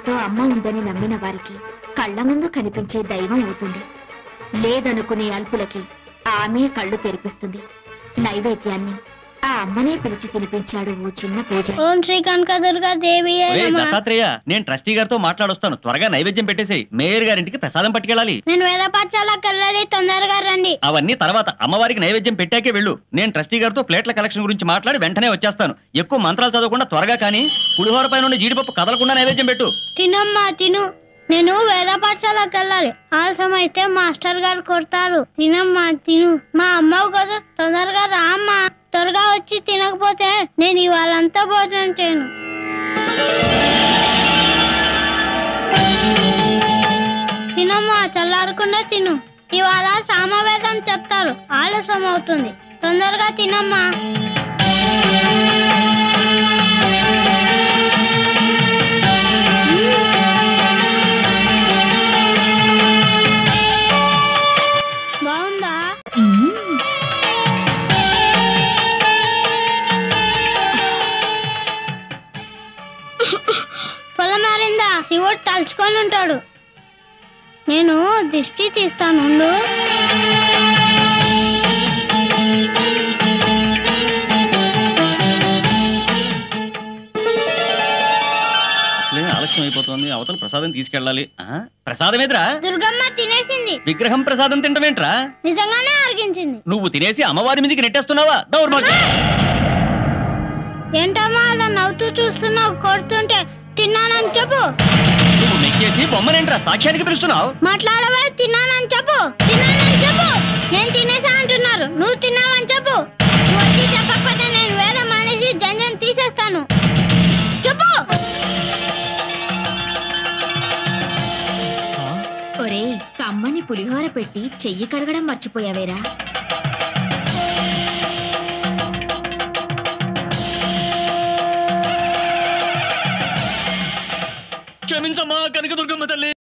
నాతో అమ్మ ఉందని నమ్మిన వారికి కళ్ళ ముందు కనిపించే దైవం అవుతుంది లేదనుకునే అల్పులకి ఆమె కళ్ళు తెరిపిస్తుంది నైవేద్యాన్ని ఆ అమ్మనే పిలిచి తినిపించాడు ఓ చిన్న పూజ ఓం శ్రీ కనకదుర్గా దేవి ఒరేయ్ దత్తాత్రేయ నేను ట్రస్టీ గారితో మాట్లాడొస్తాను త్వరగా నైవేద్యం పెట్టేసేయ్ మేయర్ గారింటికి ప్రసాదం పట్టుకెళ్ళాలి నేను వేద పాఠశాలకు వెళ్ళాలి తొందరగా రండి అవన్నీ తర్వాత అమ్మవారికి నైవేద్యం పెట్టాకే వెళ్ళు నేను ట్రస్టీ గారితో ప్లేట్ల కలెక్షన్ గురించి మాట్లాడి వెంటనే వచ్చేస్తాను ఎక్కువ మంత్రాలు చదవకుండా త్వరగా కానీ పులిహోర పైన ఉన్న జీడిపప్పు కదలకుండా నైవేద్యం పెట్టు తినమ్మా తిను నేను వేద పాఠశాలకు వెళ్ళాలి ఆలస్యం అయితే మాస్టర్ గారు కొడతారు తినమ్మా తిను మా అమ్మవు కదా తొందరగా రా అమ్మా త్వరగా వచ్చి తినకపోతే నేను ఇవాళంతా భోజనం చేయను తినమ్మా చల్లారకుండా తిను ఇవాళ సామవేదం చెప్తారు ఆలస్యం అవుతుంది తొందరగా తినమ్మా బాగుందా పొలం మారిందా శివుడు తలుచుకొని ఉంటాడు నేను దిష్టి తీస్తాను ఉండు. అసలే ఆలస్యం అయిపోతుంది అవతల ప్రసాదం తీసుకెళ్ళాలి ఆ? ప్రసాదం ఎదురా దుర్గమ్మ తినేసింది విగ్రహం ప్రసాదం తింటమేంట్రా నిజంగానే అరిగించింది నువ్వు తినేసి అమ్మవారి మీదకి నెట్టేస్తున్నావా దౌర్భాగ్యం ఏంటమ్మా అలా నవ్వుతూ చూస్తున్నావు కొడుతుంటే తిన్నానని చెప్పు నువ్వు నెక్కేసి బొమ్మనేంట్రా సాక్ష్యానికి పిలుస్తున్నావు మాట్లాడవే తిన్నానని చెప్పు తిన్నానని చెప్పు నేను తినేసా అంటున్నారు నువ్వు తిన్నావని చెప్పు నువ్వు వచ్చి చెప్పకపోతే నేను వేద మానేసి జంజం తీసేస్తాను చెప్పు ఒరే కమ్మని పులిహోర పెట్టి చెయ్యి కడగడం మర్చిపోయావేరా క్షమించమ్మా కనకదుర్గమ్మ తల్లి